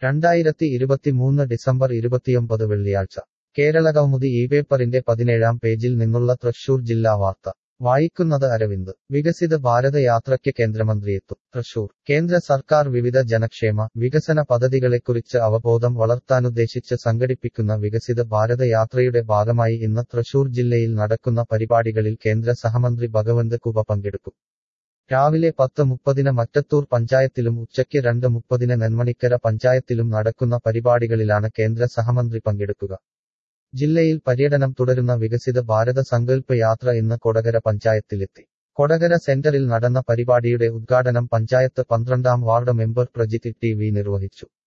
രണ്ടായിരത്തി ഇരുപത്തിമൂന്ന് ഡിസംബർ ഇരുപത്തിയൊമ്പത് വെള്ളിയാഴ്ച കേരള കൗമുദി ഈ പേപ്പറിന്റെ പതിനേഴാം പേജിൽ നിന്നുള്ള തൃശൂർ ജില്ലാ വാർത്ത വായിക്കുന്നത് അരവിന്ദ് വികസിത ഭാരത യാത്രയ്ക്ക് കേന്ദ്രമന്ത്രിയെത്തും തൃശൂർ കേന്ദ്ര സർക്കാർ വിവിധ ജനക്ഷേമ വികസന പദ്ധതികളെക്കുറിച്ച് അവബോധം വളർത്താനുദ്ദേശിച്ച് സംഘടിപ്പിക്കുന്ന വികസിത ഭാരത യാത്രയുടെ ഭാഗമായി ഇന്ന് തൃശൂർ ജില്ലയിൽ നടക്കുന്ന പരിപാടികളിൽ കേന്ദ്ര സഹമന്ത്രി ഭഗവന്ത് കുബ പങ്കെടുക്കും രാവിലെ പത്ത് മുപ്പതിന് മറ്റത്തൂർ പഞ്ചായത്തിലും ഉച്ചയ്ക്ക് രണ്ട് മുപ്പതിന് നെന്മണിക്കര പഞ്ചായത്തിലും നടക്കുന്ന പരിപാടികളിലാണ് കേന്ദ്ര സഹമന്ത്രി പങ്കെടുക്കുക ജില്ലയിൽ പര്യടനം തുടരുന്ന വികസിത ഭാരത സങ്കല്പ യാത്ര ഇന്ന് കൊടകര പഞ്ചായത്തിലെത്തി കൊടകര സെന്ററിൽ നടന്ന പരിപാടിയുടെ ഉദ്ഘാടനം പഞ്ചായത്ത് പന്ത്രണ്ടാം ward member Prajith T V നിർവഹിച്ചു